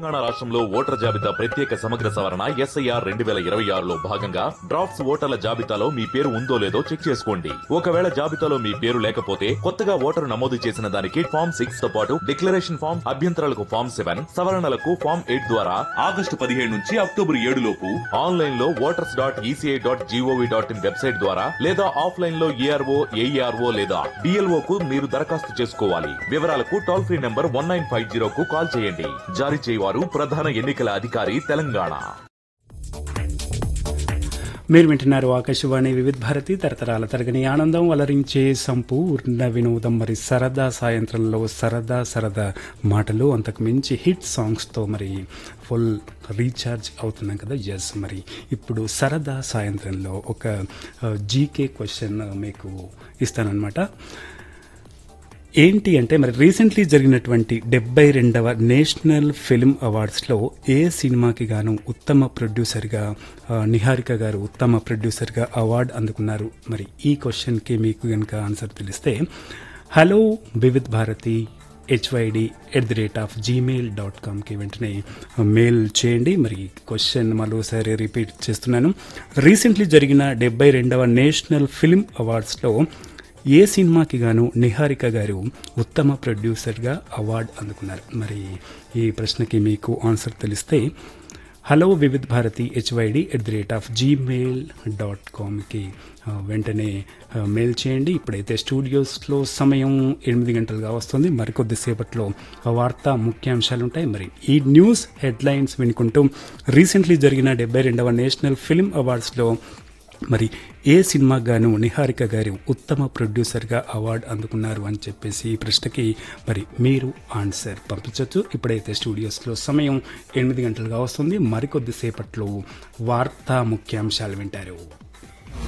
తెలంగాణ రాష్ట్రంలో ఓటర్ జాబితా ప్రత్యేక సమగ్ర సవరణ ఎస్ఐఆర్ రెండు వేల ఇరవై ఆరులో భాగంగా డ్రాఫ్ట్స్ ఓటర్ల జాబితాలో మీ పేరు ఉందో లేదో చెక్ చేసుకోండి ఒకవేళ జాబితాలో మీ పేరు లేకపోతే కొత్తగా ఓటరు నమోదు చేసిన దానికి ఫామ్ సిక్స్ తో పాటు డిక్లరేషన్ ఫామ్ అభ్యంతరాలకు ఫామ్ సెవెన్ సవరణలకు ఫామ్ ఎయిట్ ద్వారా ఆగస్టు పదిహేడు నుంచి అక్టోబర్ ఏడు లోపు ఆన్లైన్ లో voters dot ECI dot gov dot in website ద్వారా లేదా ఆఫ్లైన్ లో ఏఆర్ఓ ఏఈఆర్ఓ లేదా డిఎల్ఓ కు మీరు దరఖాస్తు చేసుకోవాలి వివరాలకు toll free number one nine five zero కు కాల్ చేయండి జారీ చేయవారు ప్రధాన ఎన్నికల అధికారి తెలంగాణ మీరు వింటున్నారు ఆకాశవాణి వివిధ భారతి తరతరాల తరగని ఆనందం అలరించే సంపూర్ణ వినోదం మరి సరదా సాయంత్రంలో సరదా సరదా మాటలు అంతకు మించి హిట్ సాంగ్స్తో మరి ఫుల్ రీఛార్జ్ అవుతున్నాం కదా ఎస్ మరి ఇప్పుడు సరదా సాయంత్రంలో ఒక జీకే క్వశ్చన్ మీకు ఇస్తానన్నమాట ఏంటి అంటే మరి రీసెంట్లీ జరిగినటువంటి డెబ్బై రెండవ నేషనల్ ఫిల్మ్ అవార్డ్స్లో ఏ సినిమాకి గాను ఉత్తమ ప్రొడ్యూసర్గా ఆ, నిహారిక గారు ఉత్తమ ప్రొడ్యూసర్గా అవార్డు అందుకున్నారు మరి ఈ క్వశ్చన్కి మీకు కనుక ఆన్సర్ తెలిస్తే hello Vividh Bharati HYD at the rate of Gmail dot కామ్కి వెంటనే మెయిల్ చేయండి మరి క్వశ్చన్ మరోసారి రిపీట్ చేస్తున్నాను రీసెంట్లీ జరిగిన డెబ్బై రెండవ నేషనల్ ఫిల్మ్ అవార్డ్స్లో ఏ సినిమాకి గాను నిహారిక గారు ఉత్తమ ప్రొడ్యూసర్గా అవార్డు అందుకున్నారు మరి ఈ ప్రశ్నకి మీకు ఆన్సర్ తెలిస్తే hello Vividh Bharati HYD at the rate of Gmail dot కామ్కి వెంటనే ఆ, మెయిల్ చేయండి ఇప్పుడైతే స్టూడియోస్లో సమయం ఎనిమిది గంటలుగా వస్తుంది మరికొద్దిసేపట్లో వార్తా ముఖ్యాంశాలు ఉంటాయి మరి ఈ న్యూస్ హెడ్లైన్స్ వినుకుంటూ రీసెంట్లీ జరిగిన డెబ్బై రెండవ నేషనల్ ఫిల్మ్ అవార్డ్స్లో మరి ఏ సినిమాకు గాను నిహారిక గారు ఉత్తమ ప్రొడ్యూసర్గా అవార్డు అందుకున్నారు అని చెప్పేసి ఈ ప్రశ్నకి మరి మీరు ఆన్సర్ పంపించవచ్చు ఇప్పుడైతే స్టూడియోస్లో సమయం ఎనిమిది గంటలుగా వస్తుంది మరికొద్దిసేపట్లో వార్తా ముఖ్యాంశాలు వింటారు